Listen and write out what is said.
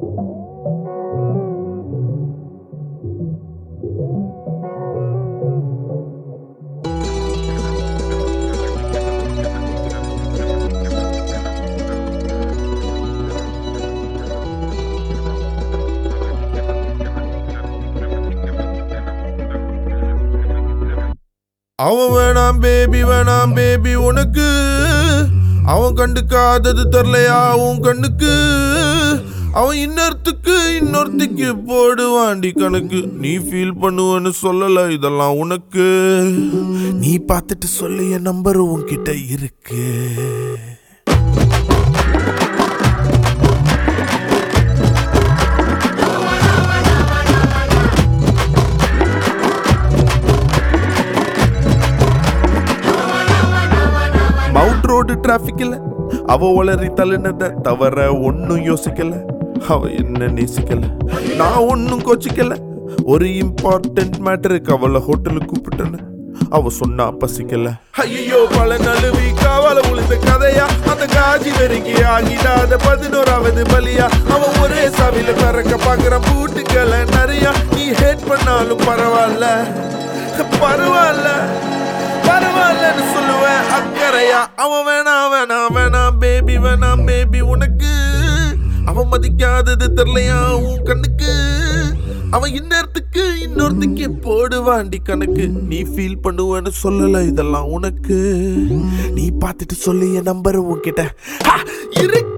அவன் வேணாம் பேபி வேணாம் பேபி உனக்கு அவன் கண்டுக்காதது தெரிலையா உன் கண்ணுக்கு அவன் இன்னொருத்துக்கு இன்னொருத்திக்கு போடுவாண்டி கணக்கு நீ ஃபீல் பண்ணுவேன்னு சொல்லல இதெல்லாம் உனக்கு நீ பார்த்துட்டு சொல்லு என் நம்பர் உன்கிட்ட இருக்கு மவுண்ட் ரோடு டிராபிக்ல அவ உளறி தள்ளினத தவிர ஒன்னும் யோசிக்கல அவ என்ன நேசிக்கல நான் ஒன்னும் கோச்சிக்கல ஒரு இம்பார்ட்டன்ட் மேட்டருக்கு அவளை ஹோட்டலுக்கு கூப்பிட்டேன்னு அவ சொன்னா பசிக்கல ஐயோ பல நழுவி காவல உளுந்த கதையா அந்த காஜி நெருங்கி ஆகிடாத பதினோராவது பலியா அவன் ஒரே சாவில பறக்க பாக்குற பூட்டுக்களை நிறைய நீ ஹேட் பண்ணாலும் பரவாயில்ல பரவாயில்ல பரவாயில்லன்னு சொல்லுவேன் அக்கறையா அவன் வேணாம் வேணாம் வேணாம் பேபி வேணாம் பேபி உனக்கு அவன் மதிக்காதது தெரியலையா உன் கண்ணுக்கு அவன் இன்னொருத்துக்கு இன்னொருத்துக்கு போடுவாண்டி கணக்கு நீ ஃபீல் பண்ணுவேன்னு சொல்லல இதெல்லாம் உனக்கு நீ பார்த்துட்டு சொல்லு என் நம்பர் உன்கிட்ட ஹா, இருக்கு